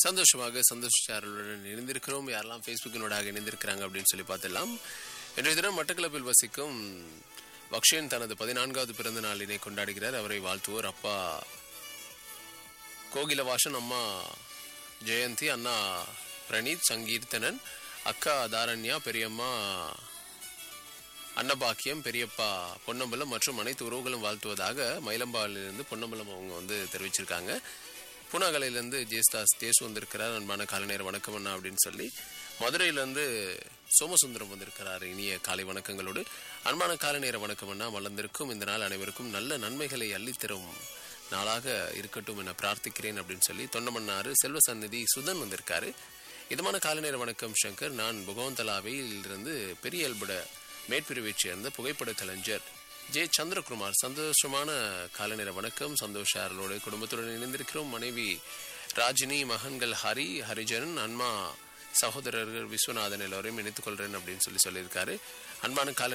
சந்தோஷமாக சந்தோஷாருடன் இணைந்திருக்கிறோம் யாரெல்லாம் ஃபேஸ்புக்கினோடாக இணைந்திருக்கிறாங்க அப்படின்னு சொல்லி பார்த்துடலாம் இன்றைய தினம் மட்டக்களப்பில் வசிக்கும் பக்ஷயன் தனது பதினான்காவது பிறந்த நாளினை கொண்டாடுகிறார் அவரை வாழ்த்துவோர் அப்பா கோகிலவாசன் அம்மா ஜெயந்தி அண்ணா பிரணீத் சங்கீர்த்தனன் அக்கா தாரண்யா பெரியம்மா அன்னபாக்கியம் பெரியப்பா பொன்னம்பலம் மற்றும் அனைத்து உறவுகளும் வாழ்த்துவதாக மயிலம்பாலிலிருந்து பொன்னம்பலம் அவங்க வந்து தெரிவிச்சிருக்காங்க பூனாகலையிலேருந்து ஜேஸ்தாஸ் தேசு வந்திருக்கிறார் அன்பான காலை நேர வணக்கம் அண்ணா அப்படின்னு சொல்லி மதுரையிலேருந்து சோமசுந்தரம் வந்திருக்கிறார் இனிய காலை வணக்கங்களோடு அன்பான காலை நேர வணக்கம் அண்ணா வளர்ந்திருக்கும் இந்த நாள் அனைவருக்கும் நல்ல நன்மைகளை அள்ளித்தரும் நாளாக இருக்கட்டும் என பிரார்த்திக்கிறேன் அப்படின்னு சொல்லி தொண்டமன்னாறு செல்வ சந்நிதி சுதன் வந்திருக்காரு இதமான காலை நேர வணக்கம் சங்கர் நான் புகவந்தலாவில் இருந்து பெரிய அல்பட மேற்பிரிவைச் சேர்ந்த புகைப்பட கலைஞர் ஜே சந்திரகுமார் சந்தோஷமான காலை நேர வணக்கம் சந்தோஷாரோட குடும்பத்துடன் இணைந்திருக்கிறோம் மனைவி ராஜினி மகன்கள் ஹரி ஹரிஜன் அன்மா சகோதரர்கள் விஸ்வநாதன் எல்லோரையும் இணைத்துக் கொள்றேன் அப்படின்னு சொல்லி சொல்லியிருக்காரு அன்பான காலை